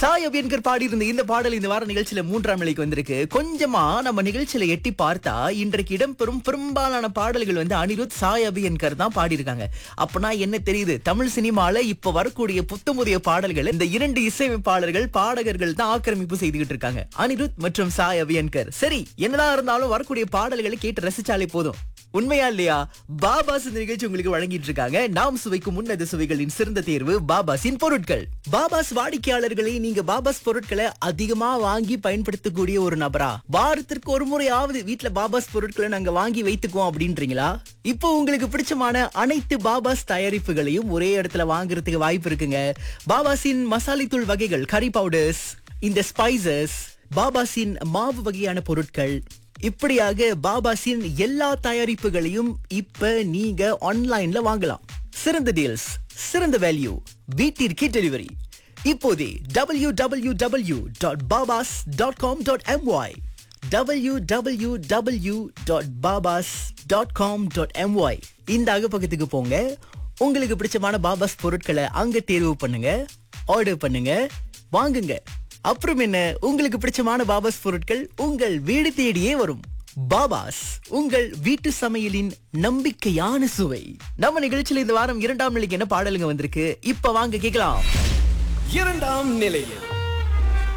சாய் அபியன்கர் பாடியிருந்த இந்த பாடல் இந்த வார நிகழ்ச்சியில மூன்றாம் நிலைக்கு வந்திருக்கு கொஞ்சமா நம்ம நிகழ்ச்சியில எட்டி பார்த்தா இன்றைக்கு இடம்பெறும் பெரும்பாலான பாடல்கள் வந்து அனிருத் சாய் அபியன்கர் தான் பாடியிருக்காங்க அப்பனா என்ன தெரியுது தமிழ் சினிமால இப்ப வரக்கூடிய புத்தமுதிய பாடல்கள் இந்த இரண்டு இசையமைப்பாளர்கள் பாடகர்கள் தான் ஆக்கிரமிப்பு செய்துகிட்டு இருக்காங்க அனிருத் மற்றும் சாய் அபியன்கர் சரி என்னதான் இருந்தாலும் வரக்கூடிய பாடல்களை கேட்டு ரசிச்சாலே போதும் உண்மையா இல்லையா பாபாஸ் இந்த நிகழ்ச்சி உங்களுக்கு வழங்கிட்டு இருக்காங்க நாம் சுவைக்கும் உன்னத சுவைகளின் சிறந்த தேர்வு பாபாஸின் பொருட்கள் பாபாஸ் வாடிக்கையாளர்களை நீங்க பாபாஸ் பொருட்களை அதிகமா வாங்கி பயன்படுத்தக்கூடிய ஒரு நபரா வாரத்திற்கு ஒரு முறையாவது வீட்ல பாபாஸ் பொருட்களை நாங்க வாங்கி வைத்துக்குவோம் அப்படின்றீங்களா இப்போ உங்களுக்கு பிடிச்சமான அனைத்து பாபாஸ் தயாரிப்புகளையும் ஒரே இடத்துல வாங்குறதுக்கு வாய்ப்பு இருக்குங்க பாபாஸின் மசாலி தூள் வகைகள் கறி பவுடர்ஸ் இந்த ஸ்பைசஸ் பாபாஸின் மாவு வகையான பொருட்கள் இப்படியாக பாபாஸின் எல்லா தயாரிப்புகளையும் இப்ப நீங்க ஆன்லைன்ல வாங்கலாம் சிறந்த டீல்ஸ் சிறந்த வேல்யூ வீட்டிற்கு டெலிவரி இப்போதே W W W dot Babas dot com dot M Y W W W dot Babas dot com dot M Y இந்த அகப்பக்கத்துக்கு போங்க உங்களுக்கு பிடிச்சமான பாபாஸ் பொருட்களை அங்க தேர்வு பண்ணுங்க ஆர்டர் பண்ணுங்க வாங்குங்க அப்புறம் என்ன உங்களுக்கு பிடிச்சமான பாபாஸ் பொருட்கள் உங்கள் வீடு தேடியே வரும் பாபாஸ் உங்கள் வீட்டு சமையலின் நம்பிக்கையான சுவை நம்ம நிகழ்ச்சியில இந்த வாரம் இரண்டாம் நிலைக்கு என்ன பாடலுங்க வந்திருக்கு இப்ப வாங்க கேக்கலாம் இரண்டாம் நிலையில்